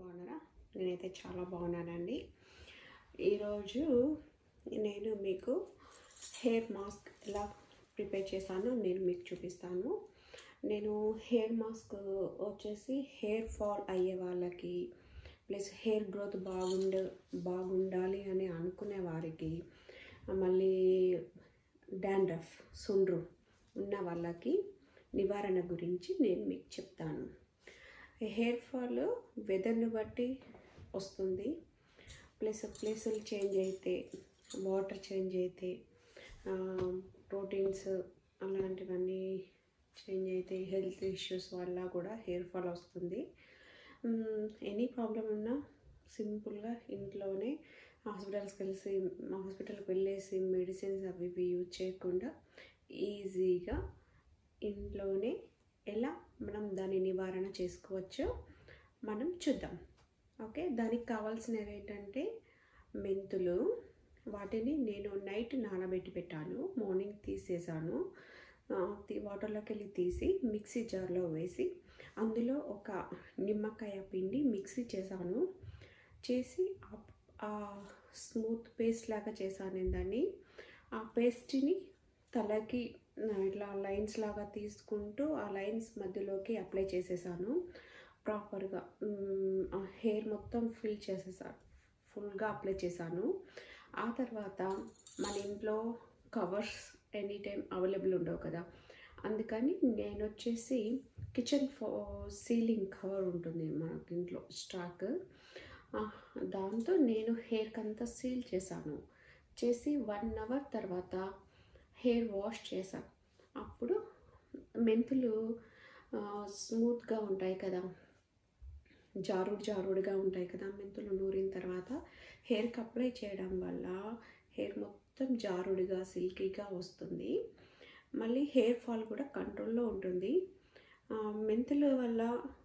బాగున్నారా నేనైతే చాలా బాగున్నానండి ఈరోజు నేను మీకు హెయిర్ మాస్క్ ఎలా ప్రిపేర్ చేశానో నేను మీకు చూపిస్తాను నేను హెయిర్ మాస్క్ వచ్చేసి హెయిర్ ఫాల్ అయ్యే వాళ్ళకి ప్లస్ హెయిర్ గ్రోత్ బాగుండ బాగుండాలి అని అనుకునే వారికి మళ్ళీ డాండ్రఫ్ సుండ్రు ఉన్న వాళ్ళకి నివారణ గురించి నేను మీకు చెప్తాను హెయిర్ ఫాల్ వెదర్ని బట్టి వస్తుంది ప్లస్ ప్లేసులు చేంజ్ అయితే వాటర్ చేంజ్ అయితే ప్రోటీన్స్ అలాంటివన్నీ చేంజ్ అయితే హెల్త్ ఇష్యూస్ వల్ల కూడా హెయిర్ ఫాల్ వస్తుంది ఎనీ ప్రాబ్లం ఉన్నా సింపుల్గా ఇంట్లోనే హాస్పిటల్స్కి వెళ్ళి హాస్పిటల్కి వెళ్ళేసి మెడిసిన్స్ అవి ఇవి యూజ్ చేయకుండా ఈజీగా ఇంట్లోనే ఎలా మనం దాని నివారణ చేసుకోవచ్చో మనం చూద్దాం ఓకే దానికి కావాల్సినవి ఏంటంటే మెంతులు వాటిని నేను నైట్ నానబెట్టి పెట్టాను మార్నింగ్ తీసేసాను వాటర్లోకి వెళ్ళి తీసి మిక్సీ జార్లో వేసి అందులో ఒక నిమ్మకాయ పిండి మిక్సీ చేశాను చేసి ఆ స్మూత్ పేస్ట్ లాగా చేశాను నేను దాన్ని ఆ పేస్ట్ని తలకి ఇట్లా లైన్స్ లాగా తీసుకుంటూ ఆ లైన్స్ మధ్యలోకి అప్లై చేసేసాను ప్రాపర్గా హెయిర్ మొత్తం ఫిల్ చేసేసాను ఫుల్గా అప్లై చేశాను ఆ తర్వాత మన ఇంట్లో కవర్స్ ఎనీ టైం అవైలబుల్ ఉండవు కదా అందుకని నేను వచ్చేసి కిచెన్ ఫో సీలింగ్ కవర్ ఉంటుంది మనకి ఇంట్లో స్టాక్ దాంతో నేను హెయిర్కి అంతా సీల్ చేశాను చేసి వన్ అవర్ తర్వాత హెయిర్ వాష్ చేశాను అప్పుడు మెంతులు స్మూత్గా ఉంటాయి కదా జారుడు జారుడుగా ఉంటాయి కదా మెంతులు నూరిన తర్వాత హెయిర్కి అప్లై చేయడం వల్ల హెయిర్ మొత్తం జారుడుగా సిల్కీగా వస్తుంది మళ్ళీ హెయిర్ ఫాల్ కూడా కంట్రోల్లో ఉంటుంది మెంతుల వల్ల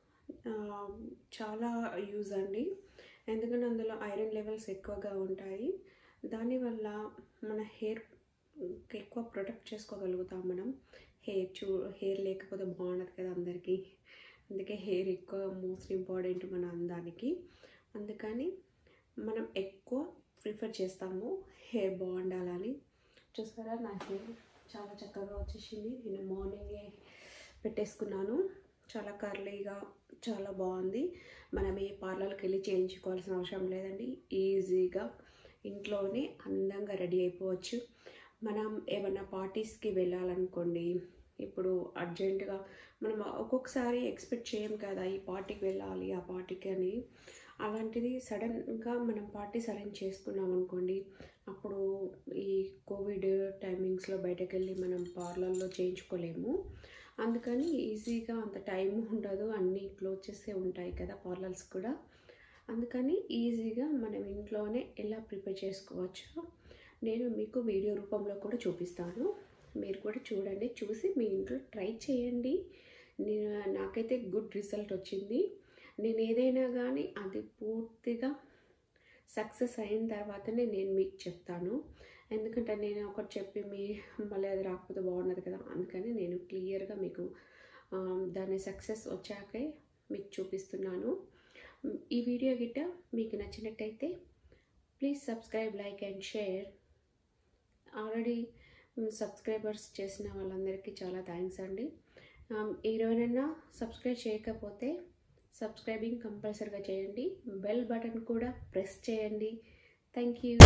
చాలా యూజ్ అండి ఎందుకంటే అందులో ఐరన్ లెవెల్స్ ఎక్కువగా ఉంటాయి దానివల్ల మన హెయిర్ ఎక్కువ ప్రొటెక్ట్ చేసుకోగలుగుతాం మనం హెయిర్ చూ హెయిర్ లేకపోతే బాగుండదు కదా అందరికీ అందుకే హెయిర్ ఎక్కువ మోస్ట్ ఇంపార్టెంట్ మన అందానికి అందుకని మనం ఎక్కువ ప్రిఫర్ చేస్తాము హెయిర్ బాగుండాలని చూసారా నా హెయిర్ చాలా చక్కగా వచ్చేసింది నేను మార్నింగే పెట్టేసుకున్నాను చాలా కర్లీగా చాలా బాగుంది మనం ఏ పార్లర్కి వెళ్ళి చేయించుకోవాల్సిన అవసరం లేదండి ఈజీగా ఇంట్లోనే అందంగా రెడీ అయిపోవచ్చు మనం ఏమైనా పార్టీస్కి వెళ్ళాలనుకోండి ఇప్పుడు అర్జెంటుగా మనం ఒక్కొక్కసారి ఎక్స్పెక్ట్ చేయం కదా ఈ పార్టీకి వెళ్ళాలి ఆ పార్టీకి అని అలాంటిది సడన్గా మనం పార్టీస్ అరేంజ్ చేసుకున్నాం అనుకోండి అప్పుడు ఈ కోవిడ్ టైమింగ్స్లో బయటకు వెళ్ళి మనం పార్లర్లో చేయించుకోలేము అందుకని ఈజీగా అంత టైం ఉండదు అన్నీ క్లోజ్ చేసే ఉంటాయి కదా పార్లర్స్ కూడా అందుకని ఈజీగా మనం ఇంట్లోనే ఎలా ప్రిపేర్ చేసుకోవచ్చు నేను మీకు వీడియో రూపంలో కూడా చూపిస్తాను మీరు కూడా చూడండి చూసి మీ ఇంట్లో ట్రై చేయండి నేను నాకైతే గుడ్ రిజల్ట్ వచ్చింది నేను ఏదైనా కానీ అది పూర్తిగా సక్సెస్ అయిన తర్వాతనే నేను మీకు చెప్తాను ఎందుకంటే నేను ఒకటి చెప్పి మీ మళ్ళీ అది రాకపోతే బాగున్నది కదా అందుకని నేను క్లియర్గా మీకు దాని సక్సెస్ వచ్చాకే మీకు చూపిస్తున్నాను ఈ వీడియో గిట్ట మీకు నచ్చినట్టయితే please subscribe like and share already subscribers చేసిన వాళ్ళందరికీ చాలా థ్యాంక్స్ అండి ఎవరైనా సబ్స్క్రైబ్ చేయకపోతే సబ్స్క్రైబింగ్ కంపల్సరీగా చేయండి బెల్ బటన్ కూడా ప్రెస్ చేయండి థ్యాంక్ యూ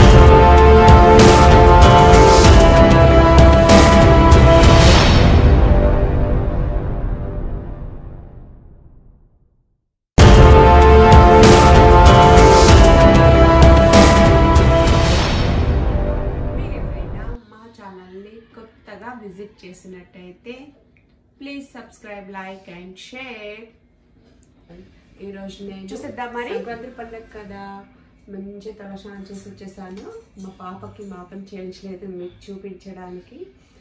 కొత్తగా విజిట్ చేసినట్టయితే please subscribe like and share ఈరోజు నేను చూసేద్దాం మరి సంక్రాంతి పండుగ కదా మంచి తలస్నానం చేసి వచ్చేసాను మా పాపకి మాపని చేయించలేదు మీకు చూపించడానికి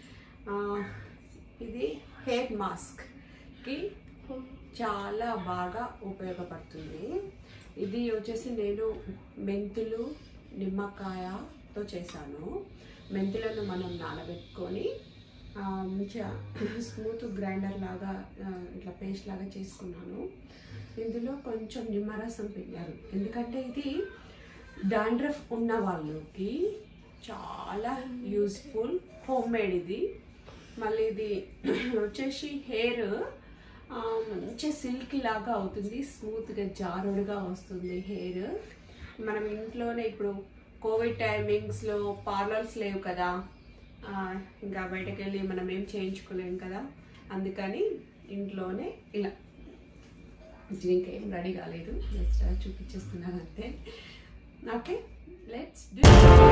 ఇది హెయిర్ మాస్క్కి చాలా బాగా ఉపయోగపడుతుంది ఇది వచ్చేసి నేను మెంతులు నిమ్మకాయతో చేశాను మెంతులను మనం నానబెట్టుకొని మంచిగా స్మూత్ గ్రైండర్ లాగా ఇట్లా పేస్ట్ లాగా చేసుకున్నాను ఇందులో కొంచెం నిమ్మరసం పిండారు ఎందుకంటే ఇది డాండ్రఫ్ ఉన్న వాళ్ళకి చాలా యూస్ఫుల్ హోమ్ మేడ్ ఇది మళ్ళీ ఇది వచ్చేసి హెయిర్ మంచిగా సిల్క్ లాగా అవుతుంది స్మూత్గా జారుడుగా వస్తుంది హెయిర్ మనం ఇంట్లోనే ఇప్పుడు కోవిడ్ టైమింగ్స్లో పార్లర్స్ లేవు కదా ఆ, ఇంకా బయటకు వెళ్ళి మనం ఏం చేయించుకోలేం కదా అందుకని ఇంట్లోనే ఇలా ఇది ఇంకేం రెడీ కాలేదు జస్ట్ చూపించేస్తున్నాను అంతే ఓకే లెట్స్ డూ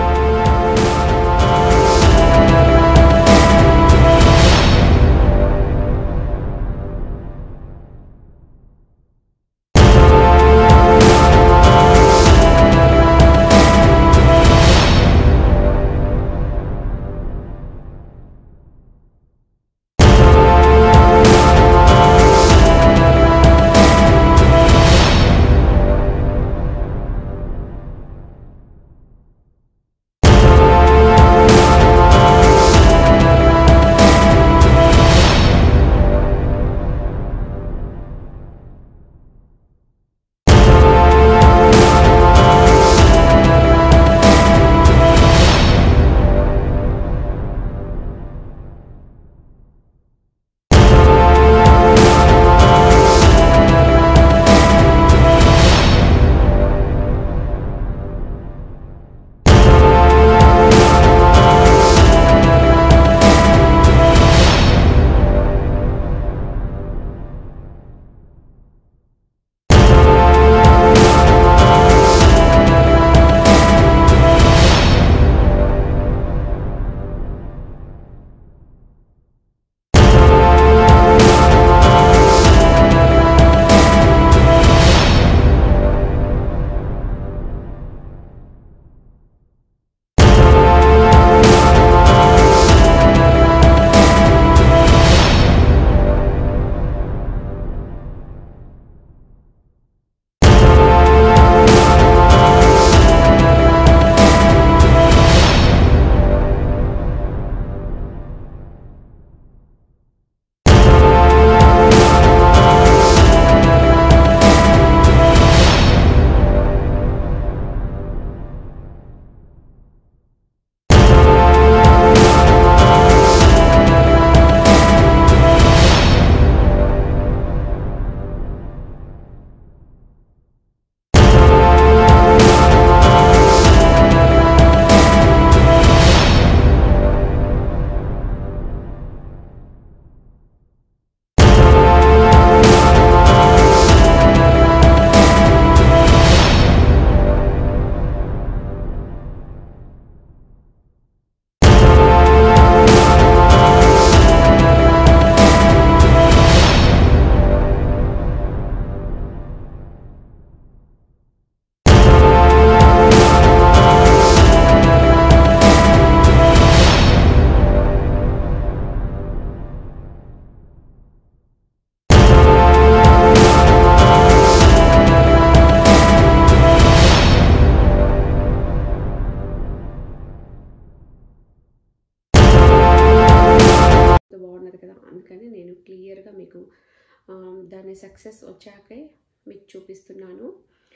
బాగున్నది కదా అందుకని నేను క్లియర్గా మీకు ఆ, దాని సక్సెస్ వచ్చాకే మీకు చూపిస్తున్నాను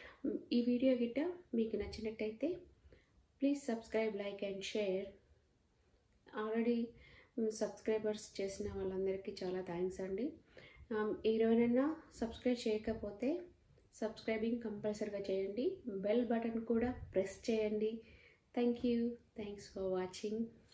ఈ వీడియో గిట్ట మీకు నచ్చినట్టయితే please subscribe like and share already subscribers చేసిన వాళ్ళందరికీ చాలా థ్యాంక్స్ అండి ఎవరైనా సబ్స్క్రైబ్ చేయకపోతే సబ్స్క్రైబింగ్ కంపల్సరీగా చేయండి బెల్ బటన్ కూడా ప్రెస్ చేయండి thank you thanks for watching